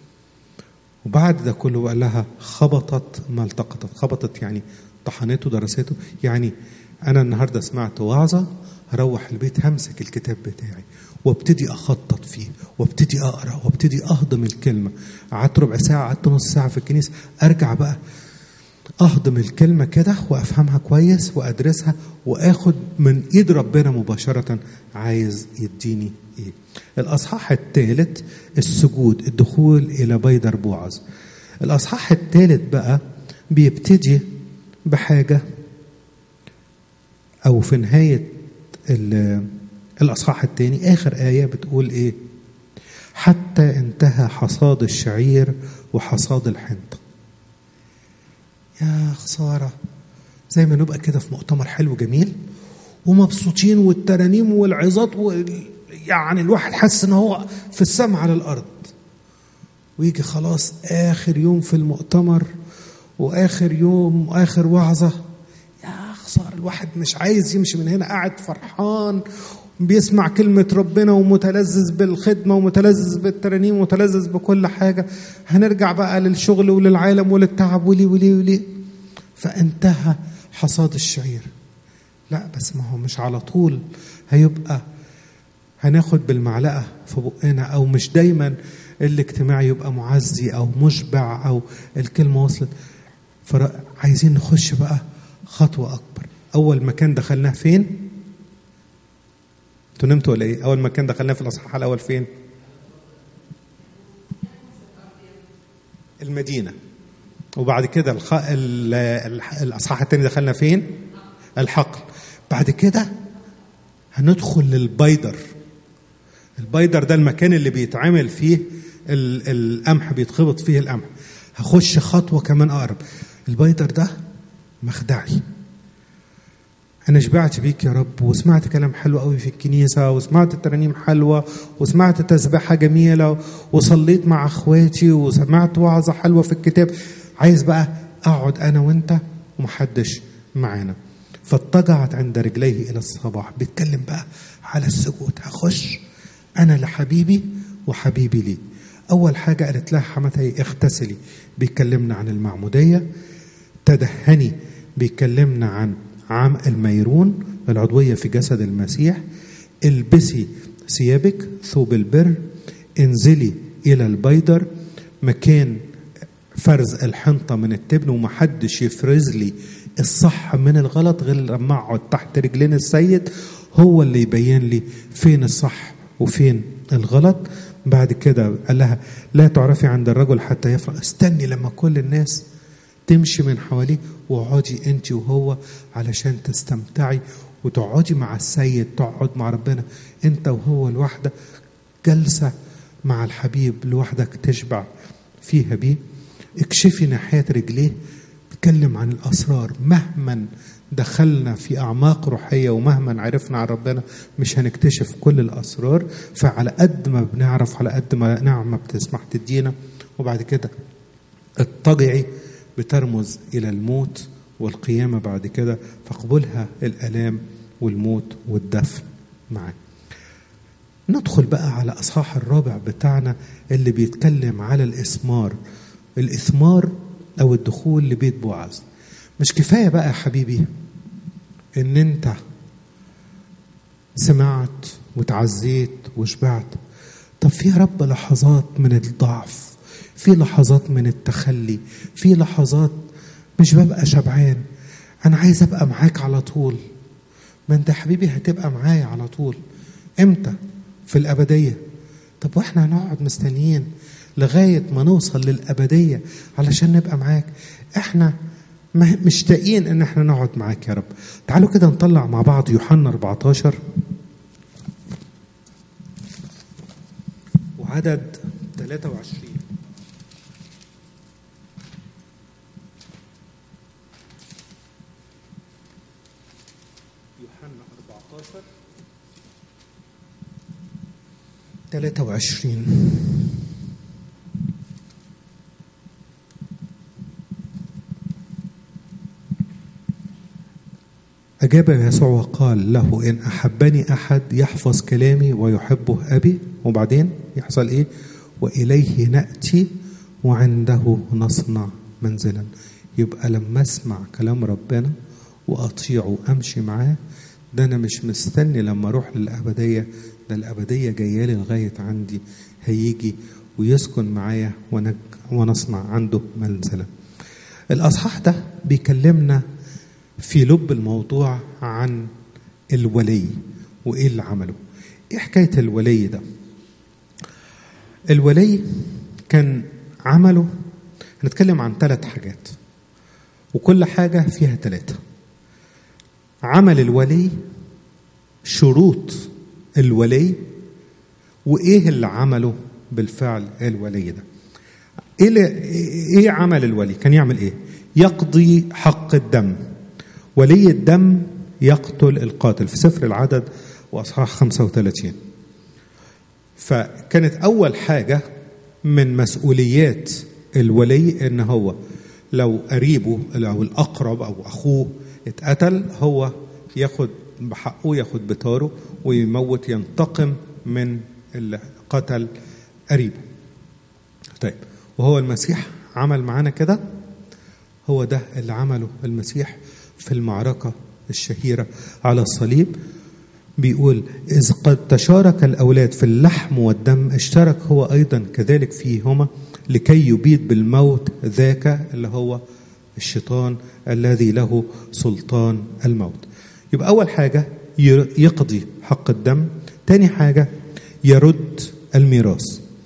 وبعد ده كله قال لها خبطت ما التقطت خبطت يعني طحنته درسته يعني انا النهارده سمعت وعظه هروح البيت همسك الكتاب بتاعي وابتدي اخطط فيه وابتدي اقرا وابتدي اهضم الكلمه قعدت ربع ساعه قعدت نص ساعه في الكنيسه ارجع بقى اهضم الكلمه كده وافهمها كويس وادرسها واخد من ايد ربنا مباشره عايز يديني ايه الاصحاح الثالث السجود الدخول الى بيدر بوعز الاصحاح الثالث بقى بيبتدي بحاجه او في نهايه الاصحاح الثاني اخر ايه بتقول ايه حتى انتهى حصاد الشعير وحصاد الحنطة يا خسارة زي ما نبقى كده في مؤتمر حلو جميل ومبسوطين والترانيم والعظات وال... يعني الواحد حاسس ان هو في السماء على الارض ويجي خلاص اخر يوم في المؤتمر واخر يوم واخر وعظه يا خساره الواحد مش عايز يمشي من هنا قاعد فرحان بيسمع كلمة ربنا ومتلذذ بالخدمة ومتلذذ بالترانيم ومتلذذ بكل حاجة هنرجع بقى للشغل وللعالم وللتعب وليه وليه وليه فانتهى حصاد الشعير لا بس ما هو مش على طول هيبقى هناخد بالمعلقة في بقنا أو مش دايما الاجتماع يبقى معزي أو مشبع أو الكلمة وصلت فعايزين نخش بقى خطوة أكبر أول مكان دخلناه فين؟ انتوا نمتوا ولا ايه؟ أول مكان دخلناه في الأصحاح الأول فين؟ المدينة وبعد كده الخ... ال... ال- الأصحاح الثاني دخلنا فين؟ الحقل بعد كده هندخل للبيدر البيدر ده المكان اللي بيتعمل فيه ال- القمح بيتخبط فيه القمح هخش خطوة كمان أقرب البيدر ده مخدعي أنا شبعت بيك يا رب وسمعت كلام حلو قوي في الكنيسة وسمعت ترانيم حلوة وسمعت تسبيحة جميلة وصليت مع أخواتي وسمعت وعظة حلوة في الكتاب عايز بقى أقعد أنا وأنت ومحدش معانا فاضطجعت عند رجليه إلى الصباح بيتكلم بقى على السجود هخش أنا لحبيبي وحبيبي لي أول حاجة قالت لها حماتها إيه؟ اغتسلي بيكلمنا عن المعمودية تدهني بيكلمنا عن عام الميرون العضوية في جسد المسيح البسي ثيابك ثوب البر انزلي إلى البيدر مكان فرز الحنطة من التبن ومحدش يفرز لي الصح من الغلط غير لما اقعد تحت رجلين السيد هو اللي يبين لي فين الصح وفين الغلط بعد كده قال لها لا تعرفي عند الرجل حتى يفرغ استني لما كل الناس تمشي من حواليه واقعدي انت وهو علشان تستمتعي وتقعدي مع السيد تقعد مع ربنا انت وهو لوحدك جلسه مع الحبيب لوحدك تشبع فيها بيه اكشفي ناحيه رجليه اتكلم عن الاسرار مهما دخلنا في اعماق روحيه ومهما عرفنا عن ربنا مش هنكتشف كل الاسرار فعلى قد ما بنعرف على قد ما نعمه بتسمح تدينا وبعد كده اضطجعي بترمز الى الموت والقيامه بعد كده فاقبلها الالام والموت والدفن معاه ندخل بقى على اصحاح الرابع بتاعنا اللي بيتكلم على الاسمار الاثمار او الدخول لبيت بوعز مش كفايه بقى يا حبيبي ان انت سمعت وتعزيت وشبعت طب في يا رب لحظات من الضعف في لحظات من التخلي في لحظات مش ببقى شبعان انا عايز ابقى معاك على طول ما انت يا حبيبي هتبقى معايا على طول امتى في الابديه طب واحنا هنقعد مستنيين لغايه ما نوصل للابديه علشان نبقى معاك احنا ما- مشتاقين ان احنا نقعد معاك يا رب تعالوا كده نطلع مع بعض يوحنا 14 وعدد 23 يوحنا 14 23 أجاب يسوع وقال له إن أحبني أحد يحفظ كلامي ويحبه أبي وبعدين يحصل إيه وإليه نأتي وعنده نصنع منزلا يبقى لما أسمع كلام ربنا وأطيعه وأمشي معاه ده أنا مش مستني لما أروح للأبدية ده الأبدية جاية لي لغاية عندي هيجي ويسكن معايا ونج- ونصنع عنده منزلا الأصحاح ده بيكلمنا في لب الموضوع عن الولي وايه اللي عمله ايه حكايه الولي ده الولي كان عمله هنتكلم عن ثلاث حاجات وكل حاجه فيها ثلاثه عمل الولي شروط الولي وايه اللي عمله بالفعل الولي ده ايه اللي- ايه عمل الولي كان يعمل ايه يقضي حق الدم ولي الدم يقتل القاتل في سفر العدد واصحاح 35 فكانت اول حاجه من مسؤوليات الولي ان هو لو قريبه او الاقرب او اخوه اتقتل هو ياخد بحقه ياخد بطاره ويموت ينتقم من اللي قتل قريبه طيب وهو المسيح عمل معانا كده هو ده اللي عمله المسيح في المعركة الشهيرة على الصليب بيقول إذ قد تشارك الأولاد في اللحم والدم اشترك هو أيضا كذلك فيهما لكي يبيد بالموت ذاك اللي هو الشيطان الذي له سلطان الموت يبقى أول حاجة ي- يقضي حق الدم تاني حاجة يرد الميراث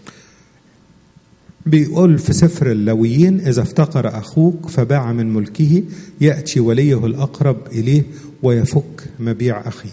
بيقول في سفر اللويين إذا افتقر أخوك فباع من ملكه يأتي وليه الأقرب إليه ويفك مبيع أخيه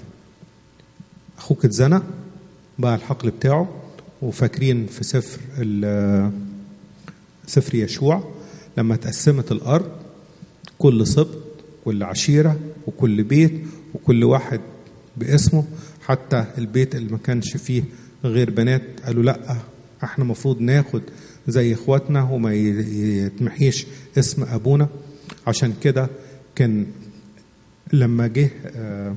أخوك اتزنق باع الحقل بتاعه وفاكرين في سفر ال- سفر يشوع لما تقسمت الأرض كل سبط كل عشيرة وكل بيت وكل واحد باسمه حتى البيت اللي ما كانش فيه غير بنات قالوا لا احنا المفروض ناخد زي اخواتنا وما ي- يتمحيش اسم ابونا عشان كده كان لما جه آه،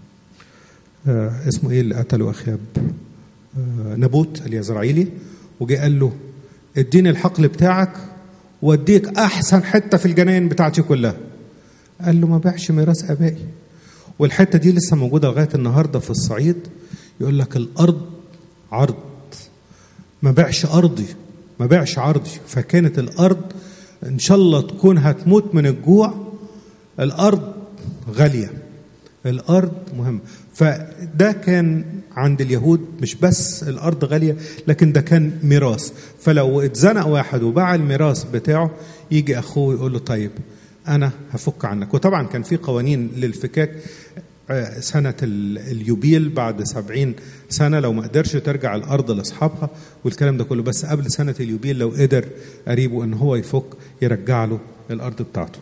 آه، اسمه ايه اللي قتله اخياب آه، نبوت اليزرعيلي وجه قال له اديني الحقل بتاعك واديك احسن حته في الجناين بتاعتي كلها قال له ما بيعش ميراث ابائي والحته دي لسه موجوده لغايه النهارده في الصعيد يقول لك الارض عرض ما بيعش ارضي ما بيعش عرضي فكانت الارض ان شاء الله تكون هتموت من الجوع الارض غاليه الارض مهمه فده كان عند اليهود مش بس الارض غاليه لكن ده كان ميراث فلو اتزنق واحد وباع الميراث بتاعه يجي اخوه يقول له طيب انا هفك عنك وطبعا كان في قوانين للفكاك آه، سنة ال- اليوبيل بعد سبعين سنة لو ما قدرش ترجع الأرض لأصحابها والكلام ده كله بس قبل سنة اليوبيل لو قدر قريبه إن هو يفك يرجع له الأرض بتاعته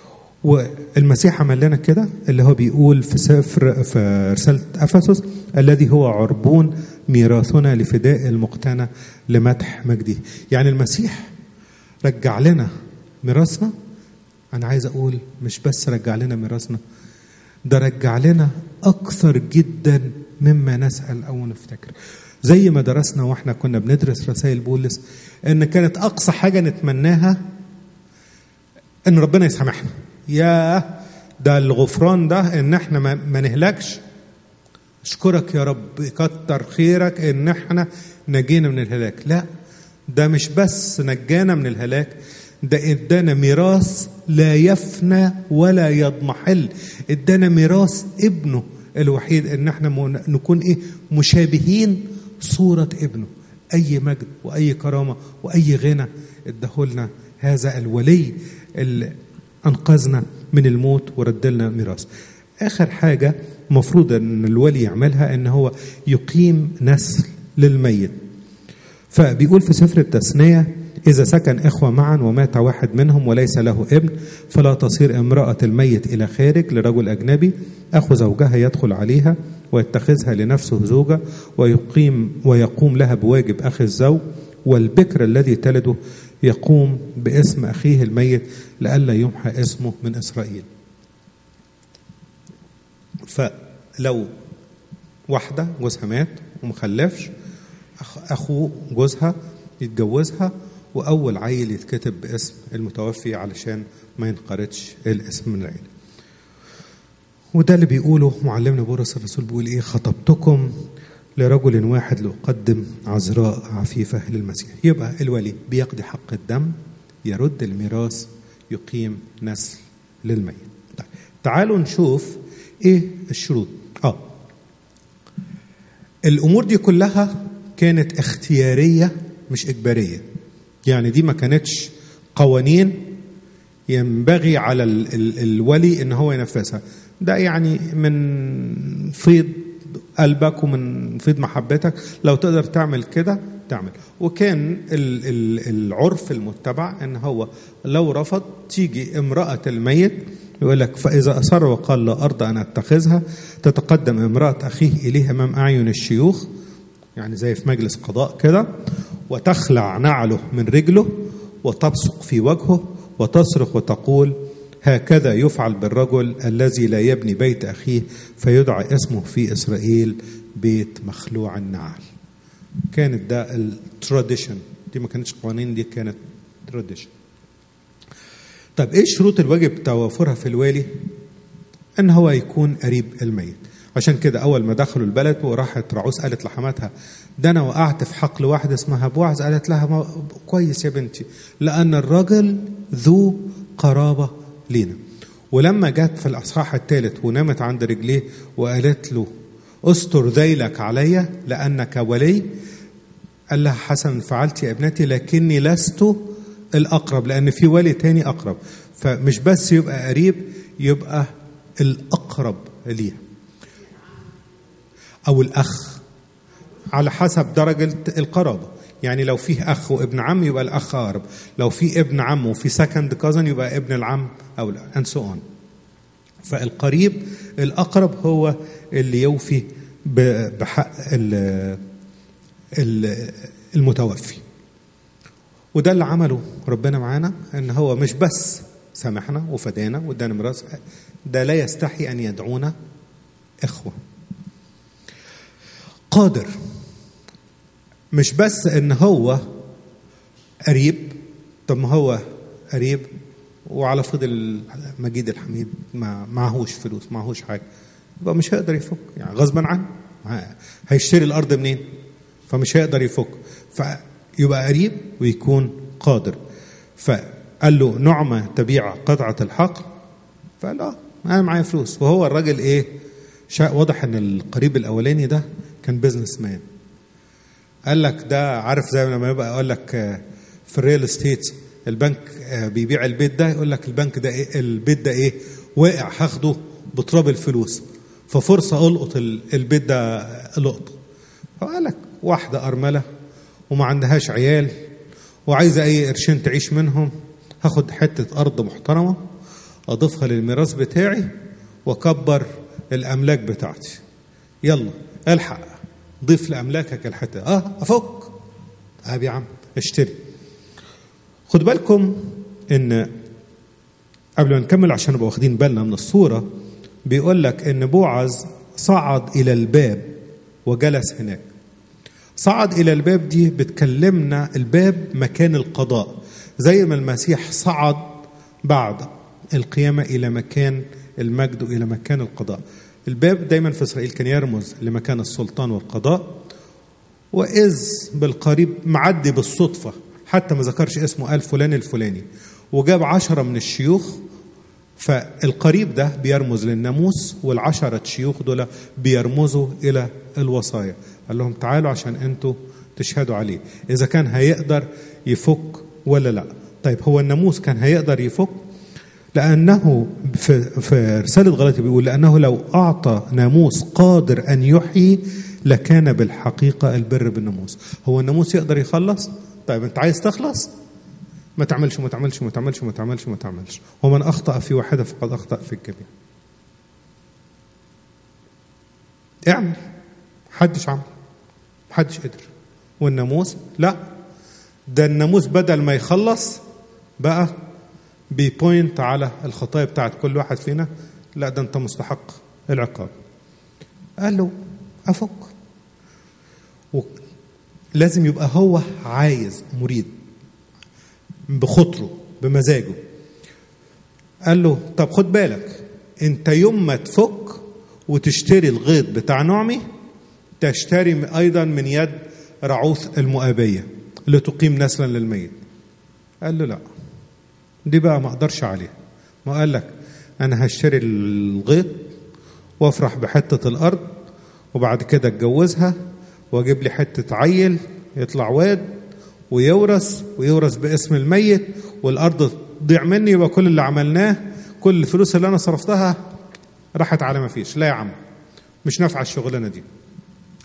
والمسيح عمل لنا كده اللي هو بيقول في سفر في رسالة أفسس الذي هو عربون ميراثنا لفداء المقتنى لمدح مجده يعني المسيح رجع لنا ميراثنا أنا عايز أقول مش بس رجع لنا ميراثنا ده رجع لنا أكثر جدا مما نسأل أو نفتكر زي ما درسنا واحنا كنا بندرس رسائل بولس ان كانت اقصى حاجه نتمناها ان ربنا يسامحنا يا ده الغفران ده ان احنا ما, ما نهلكش اشكرك يا رب كتر خيرك ان احنا نجينا من الهلاك لا ده مش بس نجانا من الهلاك ده ادانا ميراث لا يفنى ولا يضمحل ادانا ميراث ابنه الوحيد ان احنا من- نكون ايه مشابهين صورة ابنه اي مجد واي كرامة واي غنى اداهولنا هذا الولي اللي انقذنا من الموت ورد لنا ميراث اخر حاجة مفروض ان الولي يعملها ان هو يقيم نسل للميت فبيقول في سفر التثنية إذا سكن إخوة معا ومات واحد منهم وليس له ابن فلا تصير امرأة الميت إلى خارج لرجل أجنبي أخو زوجها يدخل عليها ويتخذها لنفسه زوجة ويقيم ويقوم لها بواجب أخي الزوج والبكر الذي تلده يقوم باسم أخيه الميت لئلا يمحى اسمه من إسرائيل فلو واحدة جوزها مات ومخلفش أخ- أخوه جوزها يتجوزها وأول عيل يتكتب باسم المتوفي علشان ما ينقرضش الاسم من العيلة وده اللي بيقوله معلمنا بولس الرسول بيقول ايه خطبتكم لرجل واحد لأقدم عذراء عفيفة للمسيح يبقى الولي بيقضي حق الدم يرد الميراث يقيم نسل للميت طيب تعالوا نشوف ايه الشروط اه الامور دي كلها كانت اختياريه مش اجباريه يعني دي ما كانتش قوانين ينبغي على ال ال الولي ان هو ينفذها ده يعني من فيض قلبك ومن فيض محبتك لو تقدر تعمل كده تعمل وكان ال- ال- العرف المتبع ان هو لو رفض تيجي امرأة الميت يقول لك فإذا أصر وقال لا أرضى أن أتخذها تتقدم امرأة أخيه إليه أمام أعين الشيوخ يعني زي في مجلس قضاء كده وتخلع نعله من رجله وتبصق في وجهه وتصرخ وتقول هكذا يفعل بالرجل الذي لا يبني بيت أخيه فيدعى اسمه في إسرائيل بيت مخلوع النعل كانت ده التراديشن دي ما كانتش قوانين دي كانت تراديشن طب ايه شروط الواجب توافرها في الوالي ان هو يكون قريب الميت عشان كده اول ما دخلوا البلد وراحت رعوس قالت لحماتها ده انا وقعت في حقل واحده اسمها بوعز قالت لها ما كويس يا بنتي لان الرجل ذو قرابه لينا ولما جت في الاصحاح الثالث ونامت عند رجليه وقالت له استر ذيلك علي لانك ولي قال لها حسن فعلت يا ابنتي لكني لست الأقرب لأن في ولي تاني أقرب فمش بس يبقى قريب يبقى الأقرب ليها أو الأخ على حسب درجة القرابة يعني لو فيه أخ وابن عم يبقى الأخ أقرب لو في ابن عم وفي سكند كازن يبقى ابن العم أو لا and so on فالقريب الأقرب هو اللي يوفي ب- بحق ال- ال- المتوفي وده اللي عمله ربنا معانا ان هو مش بس سامحنا وفدانا وادانا ميراث ده لا يستحي ان يدعونا اخوه قادر مش بس ان هو قريب طب ما هو قريب وعلى فضل مجيد الحميد ما معهوش فلوس معهوش حاجه يبقى مش هيقدر يفك يعني غصبا عنه ه- هيشتري الارض منين فمش هيقدر يفك فيبقى قريب ويكون قادر فقال له نعمة تبيع قطعة الحقل فقال اه انا معايا فلوس وهو الراجل ايه شا- واضح ان القريب الاولاني ده كان بيزنس مان قال لك ده عارف زي لما يبقى يقول لك آه، في الريال استيت البنك آه، بيبيع البيت ده يقول لك البنك ده ايه البيت ده ايه واقع هاخده بتراب الفلوس ففرصه القط ال- البيت ده لقطه فقال لك واحده ارمله وما عندهاش عيال وعايزه اي قرشين تعيش منهم هاخد حته ارض محترمه اضيفها للميراث بتاعي واكبر الاملاك بتاعتي يلا الحق ضيف لاملاكك الحته اه افك اه يا عم اشتري خد بالكم ان قبل ما نكمل عشان نبقى واخدين بالنا من الصوره بيقول لك ان بوعز صعد الى الباب وجلس هناك صعد الى الباب دي بتكلمنا الباب مكان القضاء زي ما المسيح صعد بعد القيامه الى مكان المجد والى مكان القضاء الباب دايما في اسرائيل كان يرمز لمكان السلطان والقضاء وإذ بالقريب معدي بالصدفة حتى ما ذكرش اسمه قال فلان الفلاني وجاب عشرة من الشيوخ فالقريب ده بيرمز للناموس والعشرة شيوخ دول بيرمزوا إلى الوصايا قال لهم تعالوا عشان أنتوا تشهدوا عليه إذا كان هيقدر يفك ولا لا طيب هو الناموس كان هيقدر يفك لأنه في, في رسالة غلطي بيقول لأنه لو أعطى ناموس قادر أن يحيي لكان بالحقيقة البر بالناموس هو الناموس يقدر يخلص طيب أنت عايز تخلص ما تعملش ما تعملش ما تعملش ما تعملش ما تعملش ومن أخطأ في واحدة فقد أخطأ في الجميع اعمل محدش عمل محدش قدر والناموس لا ده الناموس بدل ما يخلص بقى بيبوينت على الخطايا بتاعت كل واحد فينا لا ده انت مستحق العقاب قال له افك لازم يبقى هو عايز مريد بخطره بمزاجه قال له طب خد بالك انت يوم ما تفك وتشتري الغيط بتاع نعمي تشتري ايضا من يد رعوث المؤابيه لتقيم نسلا للميت قال له لا دي بقى ما اقدرش عليها ما قال لك انا هشتري الغيط وافرح بحته الارض وبعد كده اتجوزها واجيب لي حته عيل يطلع واد ويورث ويورث باسم الميت والارض تضيع مني يبقى كل اللي عملناه كل الفلوس اللي انا صرفتها راحت على ما فيش لا يا عم مش نافعه الشغلانه دي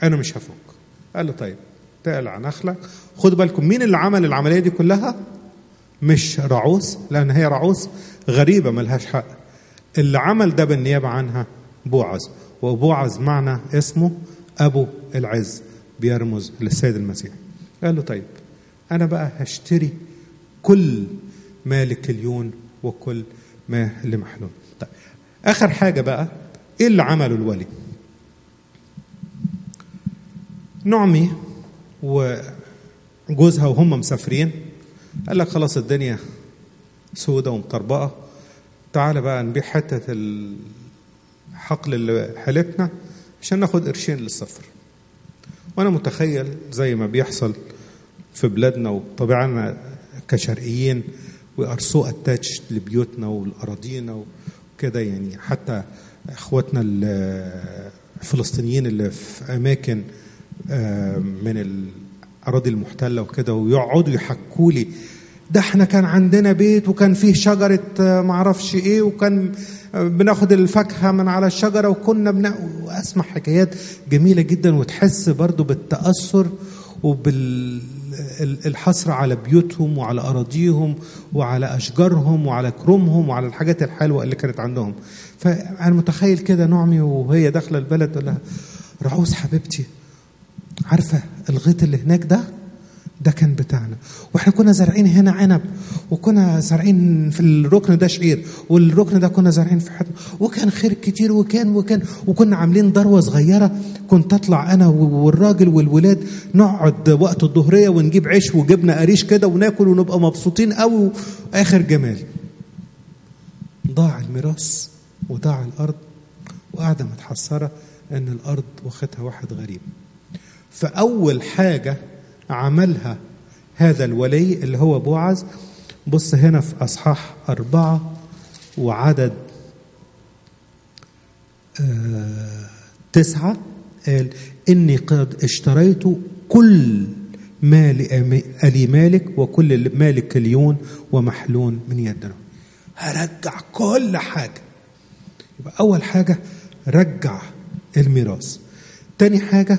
انا مش هفك قال له طيب تقلع نخلك خدوا بالكم مين اللي عمل العمليه دي كلها مش رعوس لان هي رعوس غريبه ملهاش حق اللي عمل ده بالنيابه عنها بوعز وبوعز معنى اسمه ابو العز بيرمز للسيد المسيح قال له طيب انا بقى هشتري كل ما لكليون وكل ما لمحلون طيب اخر حاجه بقى ايه اللي عمله الولي نعمي وجوزها وهم مسافرين قال لك خلاص الدنيا سودة ومطربقة تعالى بقى نبيع حتة الحقل اللي حالتنا عشان ناخد قرشين للسفر وانا متخيل زي ما بيحصل في بلادنا وطبيعنا كشرقيين وارسو اتاتش لبيوتنا ولاراضينا وكده يعني حتى اخواتنا الفلسطينيين اللي في اماكن من الاراضي المحتله وكده ويقعدوا يحكوا لي ده احنا كان عندنا بيت وكان فيه شجره معرفش ايه وكان بناخد الفاكهه من على الشجره وكنا بنا واسمع حكايات جميله جدا وتحس برضو بالتاثر وبالحسرة على بيوتهم وعلى أراضيهم وعلى أشجارهم وعلى كرمهم وعلى الحاجات الحلوة اللي كانت عندهم فأنا متخيل كده نعمي وهي داخلة البلد تقول لها رعوز حبيبتي عارفة الغيط اللي هناك ده ده كان بتاعنا واحنا كنا زارعين هنا عنب وكنا زارعين في الركن ده شعير والركن ده كنا زارعين في حد وكان خير كتير وكان وكان وكنا عاملين ذروه صغيره كنت اطلع انا والراجل والولاد نقعد وقت الظهريه ونجيب عيش وجبنه قريش كده وناكل ونبقى مبسوطين قوي اخر جمال ضاع الميراث وضاع الارض وقاعده متحسره ان الارض واخدها واحد غريب فاول حاجه عملها هذا الولي اللي هو بوعز بص هنا في أصحاح أربعة وعدد آه تسعة قال إني قد اشتريت كل ما لألي مالك وكل مالك كليون ومحلون من يدنا هرجع كل حاجة يبقى أول حاجة رجع الميراث تاني حاجة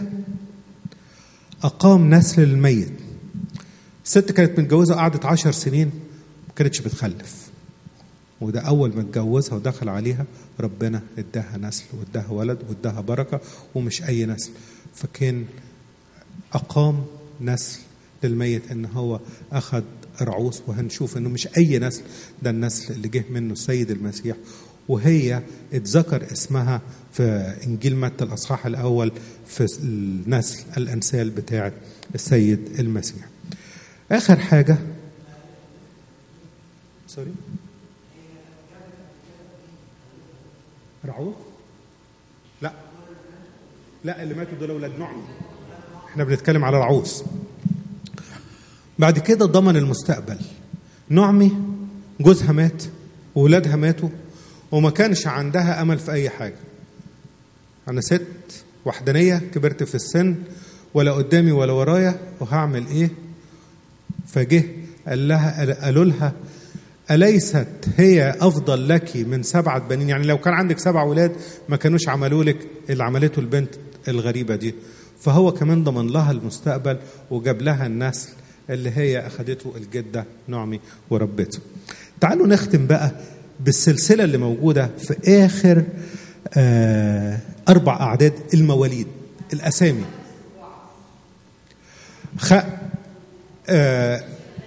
أقام نسل للميت الست كانت متجوزة قعدت عشر سنين ما كانتش بتخلف وده أول ما اتجوزها ودخل عليها ربنا اداها نسل واداها ولد واداها بركة ومش أي نسل فكان أقام نسل للميت إن هو أخذ رعوس وهنشوف إنه مش أي نسل ده النسل اللي جه منه السيد المسيح وهي اتذكر اسمها في انجيل متى الاصحاح الاول في النسل الانسال بتاعه السيد المسيح. اخر حاجه سوري رعوف لا لا اللي ماتوا دول اولاد نعمي احنا بنتكلم على رعوس بعد كده ضمن المستقبل نعمي جوزها مات وولادها ماتوا وما كانش عندها امل في اي حاجه انا ست وحدانيه كبرت في السن ولا قدامي ولا ورايا وهعمل ايه فجه قال لها قالوا لها أليست هي أفضل لك من سبعة بنين يعني لو كان عندك سبع ولاد ما كانوش عملوا لك اللي عملته البنت الغريبة دي فهو كمان ضمن لها المستقبل وجاب لها النسل اللي هي أخدته الجدة نعمي وربته تعالوا نختم بقى بالسلسلة اللي موجودة في آخر آه أربع أعداد المواليد الأسامي خ آه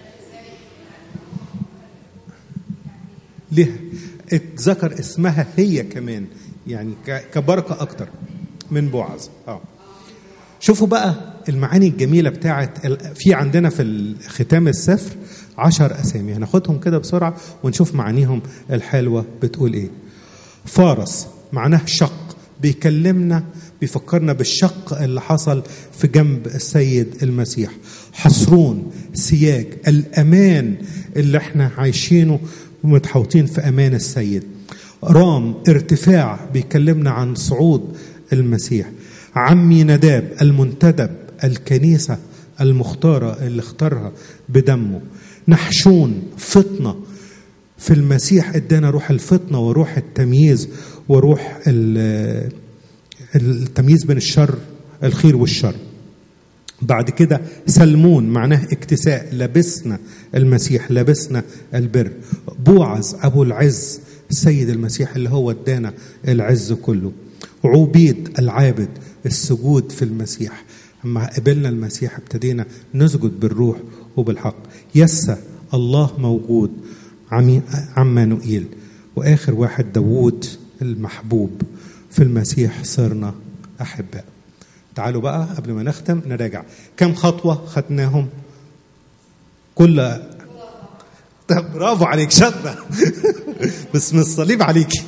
ليه اتذكر اسمها هي كمان يعني كبركة أكتر من بوعز اه شوفوا بقى المعاني الجميلة بتاعت في عندنا في ختام السفر عشر أسامي هناخدهم كده بسرعة ونشوف معانيهم الحلوة بتقول إيه فارس معناه شق بيكلمنا بيفكرنا بالشق اللي حصل في جنب السيد المسيح حصرون سياج الأمان اللي احنا عايشينه ومتحوطين في أمان السيد رام ارتفاع بيكلمنا عن صعود المسيح عمي نداب المنتدب الكنيسة المختارة اللي اختارها بدمه نحشون فطنة في المسيح ادانا روح الفطنة وروح التمييز وروح التمييز بين الشر الخير والشر بعد كده سلمون معناه اكتساء لبسنا المسيح لبسنا البر بوعز ابو العز السيد المسيح اللي هو ادانا العز كله عبيد العابد السجود في المسيح اما قبلنا المسيح ابتدينا نسجد بالروح وبالحق يسى الله موجود عمي- عمانوئيل واخر واحد داوود المحبوب في المسيح صرنا احباء تعالوا بقى قبل ما نختم نراجع كم خطوه خدناهم كل طب برافو عليك شاطره بس من الصليب عليكي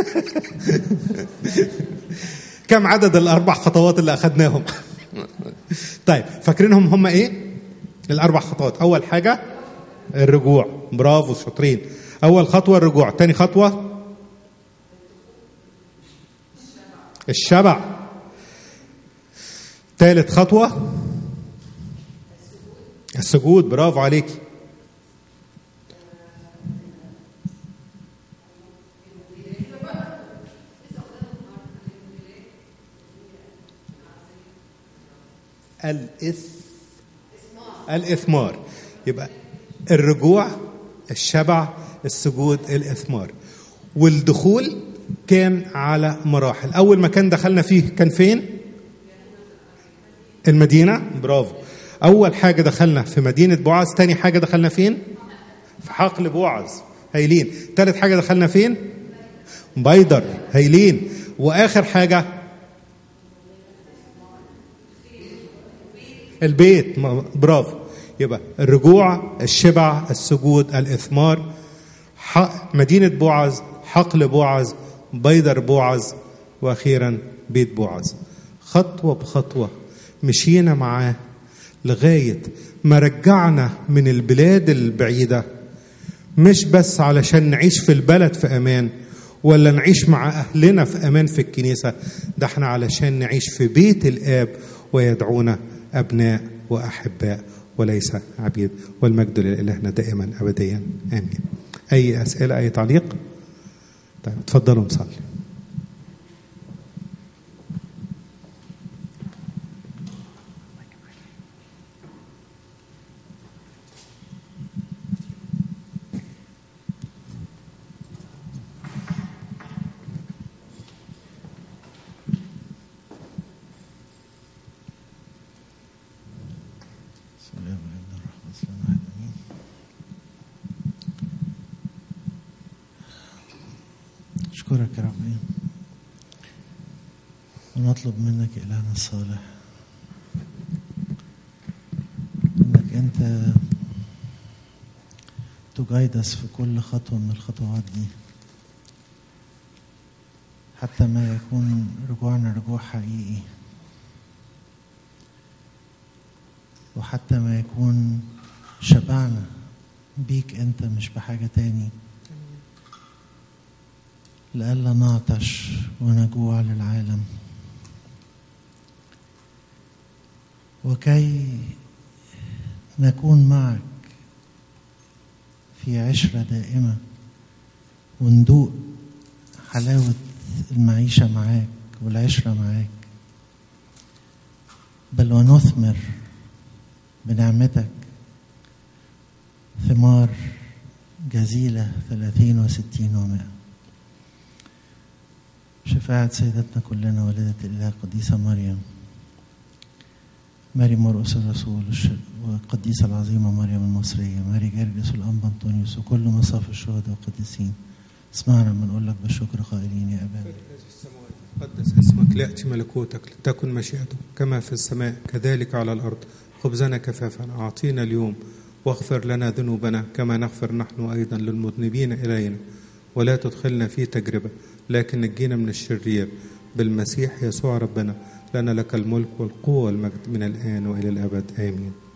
كم عدد الاربع خطوات اللي اخدناهم طيب فاكرينهم هم ايه الاربع خطوات اول حاجه الرجوع برافو شاطرين اول خطوه الرجوع تاني خطوه الشبع ثالث خطوه السجود برافو عليكي الإث الإثمار يبقى الرجوع الشبع السجود الإثمار والدخول كان على مراحل أول مكان دخلنا فيه كان فين؟ المدينة برافو أول حاجة دخلنا في مدينة بوعز تاني حاجة دخلنا فين؟ في حقل بوعز هايلين تالت حاجة دخلنا فين؟ بيدر هايلين وآخر حاجة البيت ما- برافو يبقى الرجوع الشبع السجود الإثمار حق مدينة بوعز حقل بوعز بيدر بوعز وأخيرا بيت بوعز خطوة بخطوة مشينا معاه لغاية ما رجعنا من البلاد البعيدة مش بس علشان نعيش في البلد في أمان ولا نعيش مع أهلنا في أمان في الكنيسة ده احنا علشان نعيش في بيت الآب ويدعونا أبناء وأحباء وليس عبيد والمجد لإلهنا دائما أبديا آمين أي أسئلة أي تعليق طيب اتفضلوا نصلي سلام عليكم ورحمة الله وبركاته أشكرك يا ربي ونطلب منك إلهنا الصالح إنك أنت تجايدس في كل خطوة من الخطوات دي حتى ما يكون رجوعنا رجوع حقيقي وحتى ما يكون شبعنا بيك انت مش بحاجة تاني لئلا نعطش ونجوع للعالم وكي نكون معك في عشرة دائمة وندوق حلاوة المعيشة معاك والعشرة معاك بل ونثمر بنعمتك ثمار جزيلة ثلاثين وستين ومائة شفاعة سيدتنا كلنا والدة الإله القديسة مريم ماري مرقس الرسول الش- والقديسة العظيمة مريم المصرية ماري جرجس والأنبا أنطونيوس وكل مصاف الشهداء والقديسين اسمعنا بنقول لك بالشكر قائلين يا أبانا قدس اسمك ليأتي ملكوتك لتكن مشيئتك كما في السماء كذلك على الأرض خبزنا كفافا أعطينا اليوم واغفر لنا ذنوبنا كما نغفر نحن أيضا للمذنبين إلينا ولا تدخلنا في تجربة لكن نجينا من الشرير بالمسيح يسوع ربنا لنا لك الملك والقوة والمجد من الآن وإلى الأبد آمين